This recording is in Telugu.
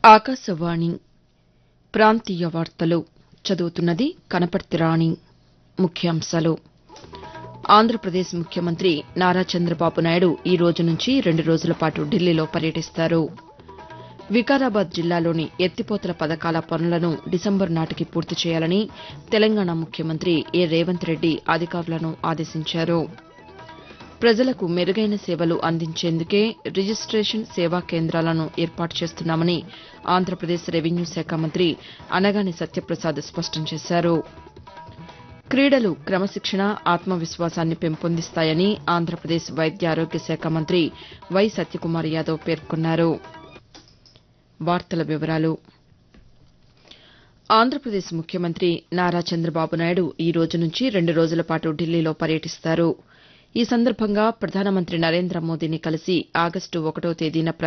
ఆకాశవాణి ప్రాంతీయ వార్తలు చదువుతున్నది కనపర్తి రాణి ముఖ్యాంశాలు ఆంధ్రప్రదేశ్ ముఖ్యమంత్రి నారా చంద్రబాబు నాయుడు ఈ రోజు నుంచి రెండు రోజుల పాటు ఢిల్లీలో పర్యటిస్తారు వికారాబాద్ జిల్లాలోని ఎత్తిపోతల పథకాల పనులను డిసెంబరు నాటికి పూర్తి చేయాలని తెలంగాణ ముఖ్యమంత్రి ఏ రేవంత్ రెడ్డి అధికారులను ఆదేశించారు ప్రజలకు మెరుగైన సేవలు అందించేందుకే రిజిస్టేషన్ సేవా కేంద్రాలను ఏర్పాటు చేస్తున్నామని ఆంధ్రప్రదేశ్ రెవెన్యూ శాఖ మంత్రి అనగాని సత్యప్రసాద్ స్పష్టం చేశారు క్రీడలు క్రమశిక్షణ ఆత్మవిశ్వాసాన్ని పెంపొందిస్తాయని ఆంధ్రప్రదేశ్ వైద్య ఆరోగ్య శాఖ మంత్రి వై సత్యకుమార్ యాదవ్ పేర్కొన్నారు ఆంధ్రప్రదేశ్ ముఖ్యమంత్రి నారా చంద్రబాబు నాయుడు ఈ రోజు నుంచి రెండు రోజుల పాటు ఢిల్లీలో పర్యటిస్తారు ఈ సందర్భంగా ప్రధానమంత్రి నరేంద్ర మోదీని కలిసి ఆగస్టు ఒకటో తేదీన